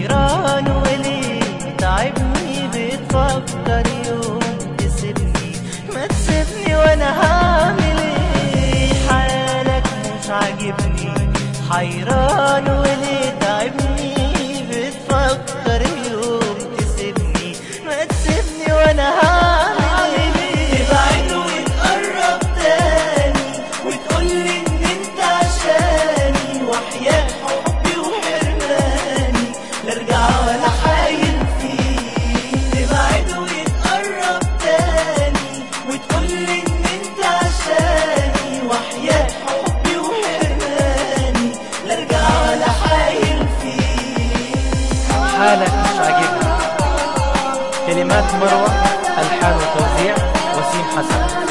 حيران وليه تعبني بتفكر يوم تسيبني ما تسيبني وانا هعمل ايه حالك مش عاجبني حيران وليه تعبني بتفكر يوم تسيبني ما تسيبني وانا هعمل ايه تبعد وتقرب تاني وتقولي ان انت عشاني وحياة حبي وحرماني لا ارجع ولا حايل فيه تبعد وتقرب تاني وتقولي ان انت عشاني وحياة حبي وحرماني لا ارجع ولا حايل فيه حالك مش عاجبني كلمات مروة ألحان وتوزيع وسيم حسن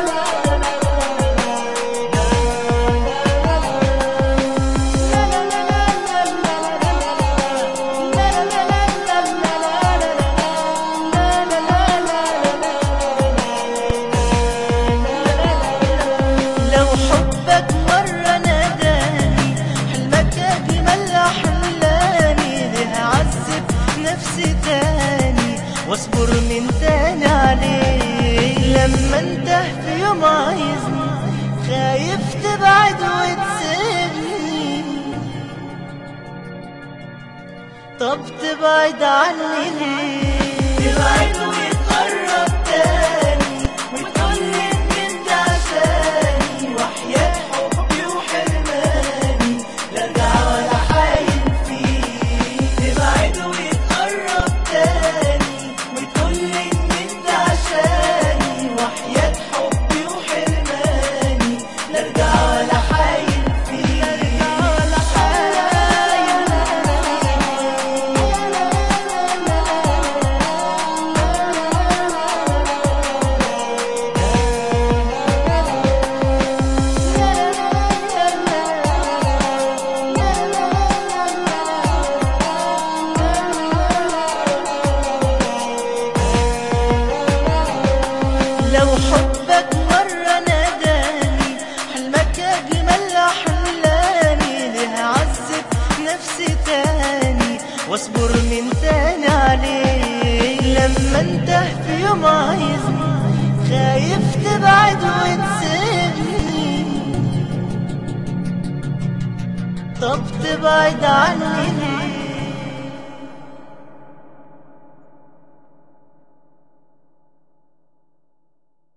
لو حبك مرة ناداني حلمك أجمل أحلامي ليه أعذب نفسي تاني واصبر من تاني عليه لما انت في يوم عايزني خايف تبعد وتسيبني طب تبعد عني ليه تبعد وتقرب تاني وتقولي ان انت عشاني وحياة حبي وحرماني لا ارجع ولا حايل فيه تبعد وتقرب تاني وتقولي ان انت عشاني وحياة حبي وحرماني لا ارجع ولا حايل فيه لا ارجع ولا حايل لو حبك مرة ناداني حلمك أجمل أحلامي ليه أعذب نفسي تاني واصبر من تاني عليه لما انت في يوم عايزني خايف تبعد وتسيبني طب تبعد عني ليه